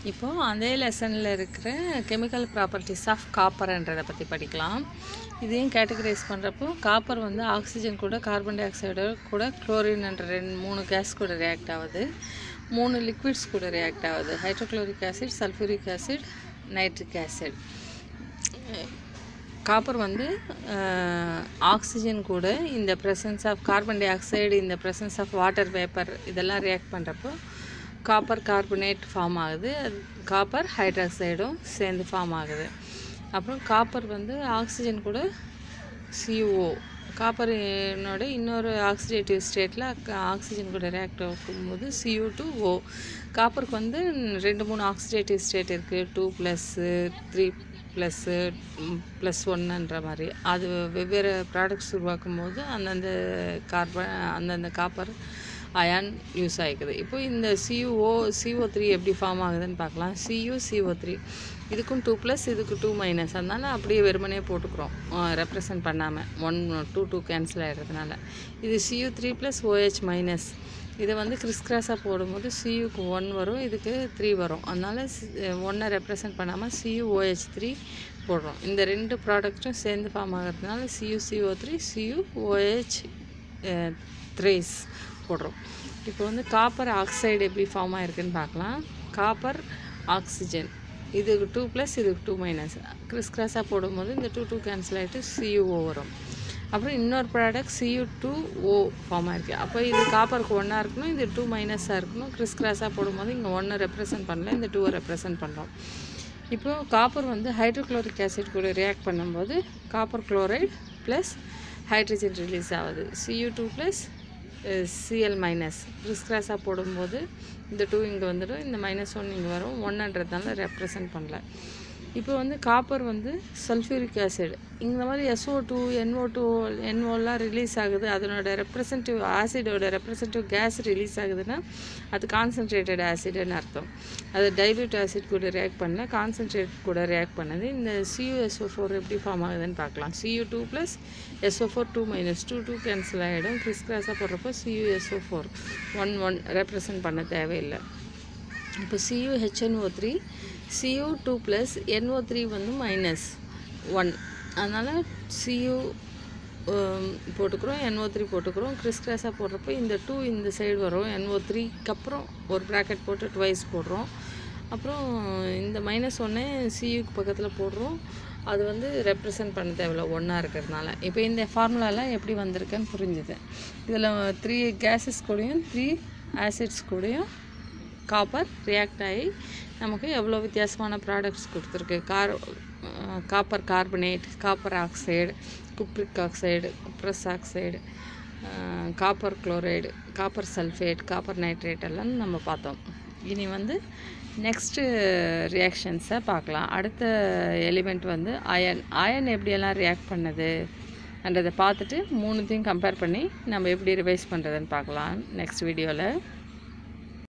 இப்போது அதே லெசனில் இருக்கிற கெமிக்கல் ப்ராப்பர்ட்டிஸ் ஆஃப் காப்பர்ன்றதை பற்றி படிக்கலாம் இதையும் கேட்டகரைஸ் பண்ணுறப்போ காப்பர் வந்து ஆக்சிஜன் கூட கார்பன் டை ஆக்சைடு கூட குளோரின் என்ற ரெண்டு மூணு கேஸ் கூட ரியாக்ட் ஆகுது மூணு லிக்விட்ஸ் கூட ரியாக்ட் ஆகுது hydrochloric acid sulphuric acid nitric acid copper வந்து ஆக்சிஜன் கூட இந்த presence of carbon dioxide இந்த ப்ரெசன்ஸ் ஆஃப் வாட்டர் வேப்பர் இதெல்லாம் ரியாக்ட் பண்ணுறப்போ காப்பர் கார்பனேட் ஃபார்ம் ஆகுது காப்பர் ஹைட்ராக்சைடும் சேர்ந்து ஃபார்ம் ஆகுது அப்புறம் காப்பர் வந்து ஆக்சிஜன் கூட சிஓ காப்பரினோட இன்னொரு ஆக்சிடேட்டிவ் ஸ்டேட்டில் ஆக்சிஜன் கூட ரியாக்ட் ஆகும்போது சியூ டூ ஓ காப்பருக்கு வந்து ரெண்டு மூணு ஆக்சிடேட்டிவ் ஸ்டேட் இருக்குது two plus three plus plus ஒன்னுன்ற மாதிரி அது வெவ்வேறு ப்ராடக்ட்ஸ் உருவாக்கும் போது அந்தந்த கார்பன் அந்தந்த காப்பர் அயான் யூஸ் ஆகிக்குது இப்போ இந்த சியூஓ சிஓ த்ரீ எப்படி ஃபார்ம் ஆகுதுன்னு பார்க்கலாம் சியூ சிஓ த்ரீ இதுக்கும் டூ ப்ளஸ் இதுக்கு டூ மைனஸ் அதனால் அப்படியே வெறுமனே போட்டுக்கிறோம் ரெப்ரசன்ட் பண்ணாமல் ஒன் டூ டூ கேன்சல் ஆகிடுறதுனால இது C U three plus O H minus இதை வந்து கிறிஸ்கிராஸாக போடும்போது சியூக்கு ஒன் வரும் இதுக்கு த்ரீ வரும் அதனால் ஒன்றை ரெப்ரசன்ட் பண்ணாமல் சியூ ஓஹெச் த்ரீ போடுறோம் இந்த ரெண்டு ப்ராடக்ட்டும் சேர்ந்து ஃபார்ம் ஆகிறதுனால C U C O three C U O H threes போடுறோம் இப்போ வந்து காப்பர் ஆக்சைடு எப்படி ஃபார்ம் ஆகிருக்குன்னு பார்க்கலாம் காப்பர் ஆக்சிஜன் இதுக்கு டூ ப்ளஸ் இதுக்கு டூ மைனஸ் கிறிஸ் கிராஸாக போடும்போது இந்த டூ டூ கேன்சல் ஆகிட்டு சியூஓ வரும் அப்புறம் இன்னொரு product C U two O form ஆயிருக்கு அப்போ இது காப்பருக்கு ஒன்றா இருக்கணும் இது டூ மைனஸாக இருக்கணும் கிறிஸ் கிராஸாக போடும்போது இங்கே ஒன்று ரெப்ரசன்ட் பண்ணல இந்த டூவை ரெப்ரசன்ட் பண்ணுறோம் இப்போது காப்பர் வந்து ஹைட்ரோக்ளோரிக் ஆசிட் கூட ரியாக்ட் பண்ணும்போது copper chloride plus hydrogen release ஆகுது C U two plus C L minus கிறிஸ்கிராஸாக போடும்போது இந்த டூ இங்கே வந்துடும் இந்த மைனஸ் ஒன் இங்கே வரும் ஒன்றுன்றதுனால ரெப்ரசன்ட் பண்ணல இப்போ வந்து காப்பர் வந்து சல்ஃபியூரிக் ஆசிட் இந்த மாதிரி எஸ்ஓ டூ என்ஓ டூ என்ஓலாம் ரிலீஸ் ஆகுது அதனோட ரெப்ரசன்டிவ் ஆசிடோட ரெப்ரசன்டிவ் கேஸ் ரிலீஸ் ஆகுதுன்னா அது கான்சன்ட்ரேட்டட் ஆசிடுன்னு அர்த்தம் அது டைல்யூட் ஆசிட் கூட ரியாக்ட் பண்ணல கான்சன்ட்ரேட் கூட ரியாக்ட் பண்ணது இந்த சியூஎஸ்ஓ ஃபோர் எப்படி ஃபார்ம் ஆகுதுன்னு பார்க்கலாம் C U two plus S O four two minus two two cancel ஆகிடும் கிறிஸ் கிராஸாக போடுறப்போ C U S O four one one represent பண்ண தேவையில்லை இப்போ C U H N O three C U two plus N O three வந்து மைனஸ் ஒன் அதனால் சியூ போட்டுக்கிறோம் என்ஓ த்ரீ போட்டுக்கிறோம் கிறிஸ் கிராஸாக போடுறப்போ இந்த டூ இந்த சைடு வரும் என்ஓ த்ரீக்கு அப்புறம் ஒரு ப்ராக்கெட் போட்டு ட்வைஸ் போடுறோம் அப்புறம் இந்த மைனஸ் ஒன்னே சியூக்கு பக்கத்தில் போடுறோம் அது வந்து ரெப்ரசன்ட் பண்ண தேவையில்ல ஒன்றா இருக்கிறதுனால இப்போ இந்த ஃபார்முலாலாம் எப்படி வந்திருக்குன்னு புரிஞ்சுது இதில் த்ரீ கேஸஸ் கூடயும் த்ரீ ஆசிட்ஸ் கூடயும் காப்பர் ரியாக்ட் ஆகி நமக்கு எவ்வளோ வித்தியாசமான ப்ராடக்ட்ஸ் கொடுத்துருக்கு கார் copper carbonate copper oxide cupric oxide cuprous oxide copper chloride copper sulphate copper nitrate எல்லாம் நம்ம பார்த்தோம் இனி வந்து நெக்ஸ்ட்டு ரியாக்ஷன்ஸை பார்க்கலாம் அடுத்த எலிமெண்ட் வந்து அயன் அயன் எப்படியெல்லாம் ரியாக்ட் பண்ணுது என்றதை பார்த்துட்டு மூணுத்தையும் கம்பேர் பண்ணி நம்ம எப்படி ரிவைஸ் பண்ணுறதுன்னு பார்க்கலாம் நெக்ஸ்ட் வீடியோவில்